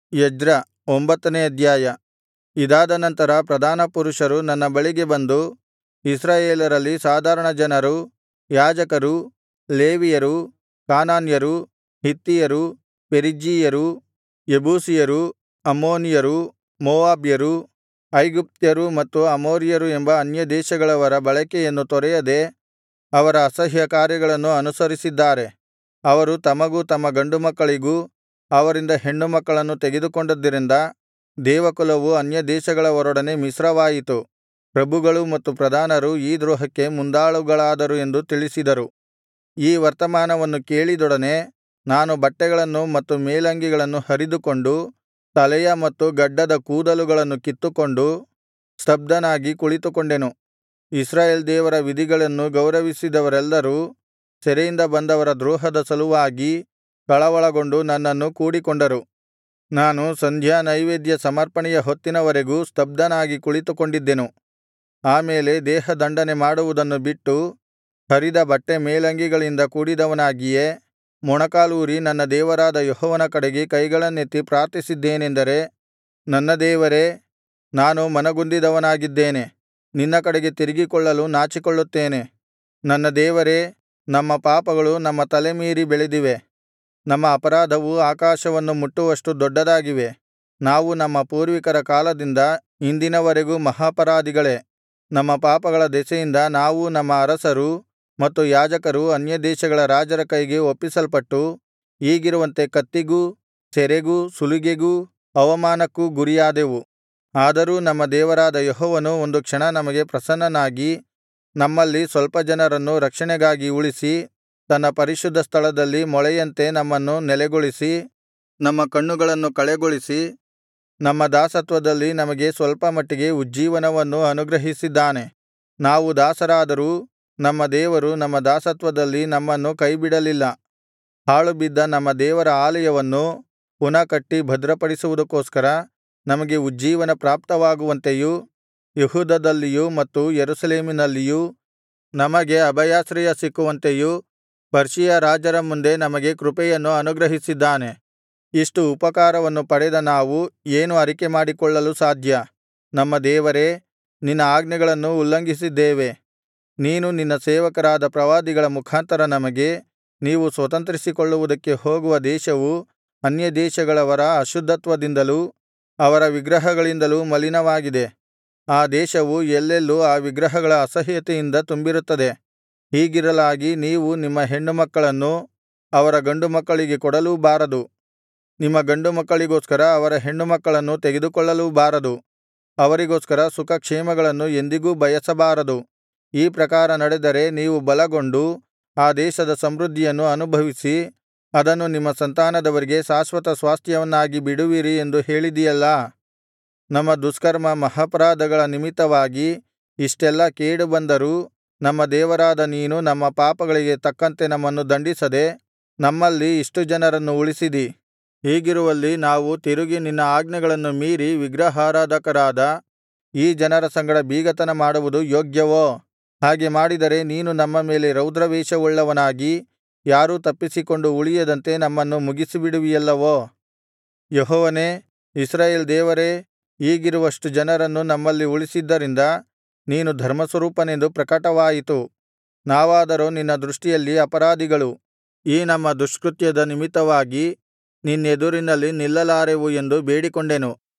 Ezra ಒಂಬತ್ತನೇ ಅಧ್ಯಾಯ ಇದಾದ ನಂತರ ಪ್ರಧಾನಪುರುಷರು ನನ್ನ ಬಳಿಗೆ ಬಂದು ಇಸ್ರಾಯೇಲರಲ್ಲಿ ಸಾಧಾರಣ ಜನರು ಯಾಜಕರು ಲೇವಿಯರು ಕಾನಾನ್ಯರು ಹಿತ್ತಿಯರು ಪೆರಿಜ್ಜೀಯರು ಯೆಬೂಸಿಯರು ಅಮ್ಮೋನಿಯರು ಮೋವಾಬ್ಯರು ಐಗುಪ್ತ್ಯರು ಮತ್ತು ಅಮೋರಿಯರು ಎಂಬ ಅನ್ಯದೇಶಗಳವರ ಬಳಕೆಯನ್ನು ತೊರೆಯದೆ ಅವರ ಅಸಹ್ಯ ಕಾರ್ಯಗಳನ್ನು ಅನುಸರಿಸಿದ್ದಾರೆ ಅವರು ತಮಗೂ ತಮ್ಮ ಗಂಡುಮಕ್ಕಳಿಗೂ ಅವರಿಂದ ಹೆಣ್ಣುಮಕ್ಕಳನ್ನು ತೆಗೆದುಕೊಂಡದ್ದರಿಂದ ದೇವಕುಲವು ಅನ್ಯದೇಶಗಳವರೊಡನೆ ಮಿಶ್ರವಾಯಿತು ಪ್ರಭುಗಳು ಮತ್ತು ಪ್ರಧಾನರು ಈ ದ್ರೋಹಕ್ಕೆ ಮುಂದಾಳುಗಳಾದರು ಎಂದು ತಿಳಿಸಿದರು ಈ ವರ್ತಮಾನವನ್ನು ಕೇಳಿದೊಡನೆ ನಾನು ಬಟ್ಟೆಗಳನ್ನು ಮತ್ತು ಮೇಲಂಗಿಗಳನ್ನು ಹರಿದುಕೊಂಡು ತಲೆಯ ಮತ್ತು ಗಡ್ಡದ ಕೂದಲುಗಳನ್ನು ಕಿತ್ತುಕೊಂಡು ಸ್ತಬ್ಧನಾಗಿ ಕುಳಿತುಕೊಂಡೆನು ಇಸ್ರಾಯೇಲ್ ದೇವರ ವಿಧಿಗಳನ್ನು ಗೌರವಿಸಿದವರೆಲ್ಲರೂ ಸೆರೆಯಿಂದ ಬಂದವರ ದ್ರೋಹದ ಸಲುವಾಗಿ ಕಳವಳಗೊಂಡು ನನ್ನನ್ನು ಕೂಡಿಕೊಂಡರು ನಾನು ಸಂಧ್ಯಾನೈವೇದ್ಯ ಸಮರ್ಪಣೆಯ ಹೊತ್ತಿನವರೆಗೂ ಸ್ತಬ್ಧನಾಗಿ ಕುಳಿತುಕೊಂಡಿದ್ದೆನು ಆ ಮೇಲೆ ದೇಹದಂಡನೆ ಮಾಡುವುದನ್ನು ಬಿಟ್ಟು ಹರಿದ ಬಟ್ಟೆ ಮೇಲಂಗಿಗಳಿಂದ ಕೂಡಿದವನಾಗಿಯೇ ಮೊಣಕಾಲೂರಿ ನನ್ನ ದೇವರಾದ ಯೆಹೋವನ ಕಡೆಗೆ ಕೈಗಳನ್ನೆತ್ತಿ ಪ್ರಾರ್ಥಿಸಿದ್ದೇನೆಂದರೆ ನನ್ನ ದೇವರೇ ನಾನು ಮನಗುಂದಿದವನಾಗಿದ್ದೇನೆ ನಿನ್ನ ಕಡೆಗೆ ತಿರುಗಿಕೊಳ್ಳಲು ನಾಚಿಕೊಳ್ಳುತ್ತೇನೆ ನನ್ನ ದೇವರೇ ನಮ್ಮ ಪಾಪಗಳು ನಮ್ಮ ತಲೆಮೀರಿ ಬೆಳೆದಿವೆ ನಮ್ಮ ಅಪರಾಧವು ಆಕಾಶವನ್ನು ಮುಟ್ಟುವಷ್ಟು ದೊಡ್ಡದಾಗಿವೆ ನಾವು ನಮ್ಮ ಪೂರ್ವಿಕರ ಕಾಲದಿಂದ ಇಂದಿನವರೆಗೂ ಮಹಾಪರಾಧಿಗಳೇ ನಮ್ಮ ಪಾಪಗಳ ದೆಸೆಯಿಂದ ನಾವೂ ನಮ್ಮ ಅರಸರೂ ಮತ್ತು ಯಾಜಕರೂ ಅನ್ಯದೇಶಗಳ ರಾಜರ ಕೈಗೆ ಒಪ್ಪಿಸಲ್ಪಟ್ಟು ಈಗಿರುವಂತೆ ಕತ್ತಿಗೂ ಸೆರೆಗೂ ಸುಲಿಗೆಗೂ ಅವಮಾನಕ್ಕೂ ಗುರಿಯಾದೆವು ಆದರೂ ನಮ್ಮ ದೇವರಾದ ಯೆಹೋವನು ಒಂದು ಕ್ಷಣ ನಮಗೆ ಪ್ರಸನ್ನನಾಗಿ ನಮ್ಮಲ್ಲಿ ಸ್ವಲ್ಪ ಜನರನ್ನು ರಕ್ಷಣೆಗಾಗಿ ಉಳಿಸಿ ತನ್ನ ಪರಿಶುದ್ಧ ಸ್ಥಳದಲ್ಲಿ ಮೊಳೆಯಂತೆ ನಮ್ಮನ್ನು ನೆಲೆಗೊಳಿಸಿ ನಮ್ಮ ಕಣ್ಣುಗಳನ್ನು ಕಳೆಗೊಳಿಸಿ ನಮ್ಮ ದಾಸತ್ವದಲ್ಲಿ ನಮಗೆ ಸ್ವಲ್ಪ ಮಟ್ಟಿಗೆ ಉಜ್ಜೀವನವನ್ನು ಅನುಗ್ರಹಿಸಿದ್ದಾನೆ ನಾವು ದಾಸರಾದರೂ ನಮ್ಮ ದೇವರು ನಮ್ಮ ದಾಸತ್ವದಲ್ಲಿ ನಮ್ಮನ್ನು ಕೈಬಿಡಲಿಲ್ಲ ಹಾಳುಬಿದ್ದ ನಮ್ಮ ದೇವರ ಆಲಯವನ್ನು ಪುನಃ ಕಟ್ಟಿ ಭದ್ರಪಡಿಸುವುದಕ್ಕೋಸ್ಕರ ನಮಗೆ ಉಜ್ಜೀವನ ಪ್ರಾಪ್ತವಾಗುವಂತೆಯೂ ಯೆಹೂದದಲ್ಲಿಯೂ ಮತ್ತು ಯೆರೂಸಲೇಮಿನಲ್ಲಿಯೂ ನಮಗೆ ಅಭಯಾಶ್ರಯ ಸಿಕ್ಕುವಂತೆಯೂ ಪರ್ಷಿಯ ರಾಜರ ಮುಂದೆ ನಮಗೆ ಕೃಪೆಯನ್ನು ಅನುಗ್ರಹಿಸಿದ್ದಾನೆ ಇಷ್ಟು ಉಪಕಾರವನ್ನು ಪಡೆದ ನಾವು ಏನು ಅರಿಕೆಮಾಡಿಕೊಳ್ಳಲು ಸಾಧ್ಯ ನಮ್ಮ ದೇವರೇ ನಿನ್ನ ಆಜ್ಞೆಗಳನ್ನು ಉಲ್ಲಂಘಿಸಿದ್ದೇವೆ ನೀನು ನಿನ್ನ ಸೇವಕರಾದ ಪ್ರವಾದಿಗಳ ಮುಖಾಂತರ ನಮಗೆ ನೀವು ಸ್ವತಂತ್ರಿಸಿಕೊಳ್ಳುವುದಕ್ಕೆ ಹೋಗುವ ದೇಶವು ಅನ್ಯದೇಶಗಳವರ ಅಶುದ್ಧತ್ವದಿಂದಲೂ ಅವರ ವಿಗ್ರಹಗಳಿಂದಲೂ ಮಲಿನವಾಗಿದೆ ಆ ದೇಶವು ಎಲ್ಲೆಲ್ಲೂ ಆ ವಿಗ್ರಹಗಳ ಅಸಹ್ಯತೆಯಿಂದ ತುಂಬಿರುತ್ತದೆ ಹೀಗಿರಲಾಗಿ ನೀವು ನಿಮ್ಮ ಹೆಣ್ಣುಮಕ್ಕಳನ್ನು ಅವರ ಗಂಡುಮಕ್ಕಳಿಗೆ ಕೊಡಲೂ ಬಾರದು ನಿಮ್ಮ ಗಂಡುಮಕ್ಕಳಿಗೋಸ್ಕರ ಅವರ ಹೆಣ್ಣುಮಕ್ಕಳನ್ನು ತೆಗೆದುಕೊಳ್ಳಲೂ ಬಾರದು ಅವರಿಗೋಸ್ಕರ ಸುಖಕ್ಷೇಮಗಳನ್ನು ಎಂದಿಗೂ ಬಯಸಬಾರದು ಈ ಪ್ರಕಾರ ನಡೆದರೆ ನೀವು ಬಲಗೊಂಡು ಆ ದೇಶದ ಸಮೃದ್ಧಿಯನ್ನು ಅನುಭವಿಸಿ ಅದನ್ನು ನಿಮ್ಮ ಸಂತಾನದವರಿಗೆ ಶಾಶ್ವತ ಸ್ವಾಸ್ತ್ಯವನ್ನಾಗಿ ಬಿಡುವಿರಿ ಎಂದು ಹೇಳಿದಿಯಲ್ಲಾ ನಮ್ಮ ದುಷ್ಕರ್ಮ ಮಹಾಪರಾಧಗಳ ನಿಮಿತ್ತವಾಗಿ ಇಷ್ಟೆಲ್ಲಾ ಕೇಡು ಬಂದರೂ ನಮ್ಮ ದೇವರಾದ ನೀನು ನಮ್ಮ ಪಾಪಗಳಿಗೆ ತಕ್ಕಂತೆ ನಮ್ಮನ್ನು ದಂಡಿಸದೆ ನಮ್ಮಲ್ಲಿ ಇಷ್ಟು ಜನರನ್ನು ಉಳಿಸಿದಿ ಹೀಗಿರುವಲ್ಲಿ ನಾವು ತಿರುಗಿ ನಿನ್ನ ಆಜ್ಞೆಗಳನ್ನು ಮೀರಿ ವಿಗ್ರಹಾರಾಧಕರಾದ ಈ ಜನರ ಸಂಗಡ ಬೀಗತನ ಮಾಡುವುದು ಯೋಗ್ಯವೋ ಹಾಗೆ ಮಾಡಿದರೆ ನೀನು ನಮ್ಮ ಮೇಲೆ ರೌದ್ರಾವೇಶವುಳ್ಳವನಾಗಿ ಯಾರೂ ತಪ್ಪಿಸಿಕೊಂಡು ಉಳಿಯದಂತೆ ನಮ್ಮನ್ನು ಮುಗಿಸಿಬಿಡುವಿಯಲ್ಲವೋ ಯೆಹೋವನೇ ಇಸ್ರಾಯೇಲ್ ದೇವರೇ ಈಗಿರುವಷ್ಟು ಜನರನ್ನು ನಮ್ಮಲ್ಲಿ ಉಳಿಸಿದ್ದರಿಂದ ನೀನು ಧರ್ಮಸ್ವರೂಪನೆಂದು ಪ್ರಕಟವಾಯಿತು ನಾವಾದರೋ ನಿನ್ನ ದೃಷ್ಟಿಯಲ್ಲಿ ಅಪರಾಧಿಗಳು ಈ ನಮ್ಮ ದುಷ್ಕೃತ್ಯದ ನಿಮಿತ್ತವಾಗಿ ನಿನ್ನೆದುರಿನಲ್ಲಿ ನಿಲ್ಲಲಾರೆವು ಎಂದು ಬೇಡಿಕೊಂಡೆನು